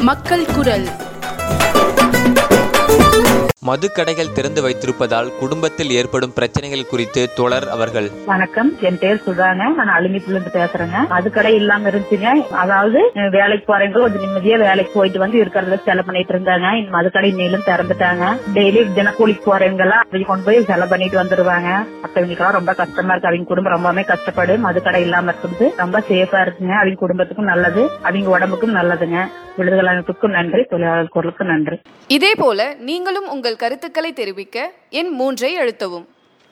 மக்கள் குரல் மதுக்கடைகள் திறந்து வைத்திருப்பதால் குடும்பத்தில் ஏற்படும் பிரச்சனைகள் குறித்து தொடர் அவர்கள் வணக்கம் என் பேர் சுதாங்க நான் அலுமிப்புல இருந்து பேசுறேங்க மதுக்கடை இல்லாம இருந்துச்சுங்க அதாவது அஹ், வேலைக்கு போறவங்க கொஞ்சம் நிம்மதியா வேலைக்கு போயிட்டு வந்து இருக்கிறத செலவு பண்ணிட்டு இருந்தாங்க இந்த மதுக்கடை இன்னையிலும் திறந்துட்டாங்க டெய்லி தினக்கூலிக்கு போறவங்க எல்லாம் அவங்க கொண்டு போய் செலவு பண்ணிட்டு வந்துருவாங்க மத்தவங்களுக்கு எல்லாம் ரொம்ப கஷ்டமா இருக்கு அவங்க குடும்பம் ரொம்பவே கஷ்டப்படு மதுக்கடை இல்லாம இருக்குது ரொம்ப சேஃபா இருக்குங்க அவங்க குடும்பத்துக்கும் நல்லது அவங்க உடம்புக்கும் நல்லதுங்க விடுதலை அமைப்புக்கும் நன்றி தொழிலாளர் குரலுக்கும் நன்றி இதேபோல நீங்களும் உங்கள் கருத்துக்களை தெரிவிக்க எண் மூன்றை அழுத்தவும்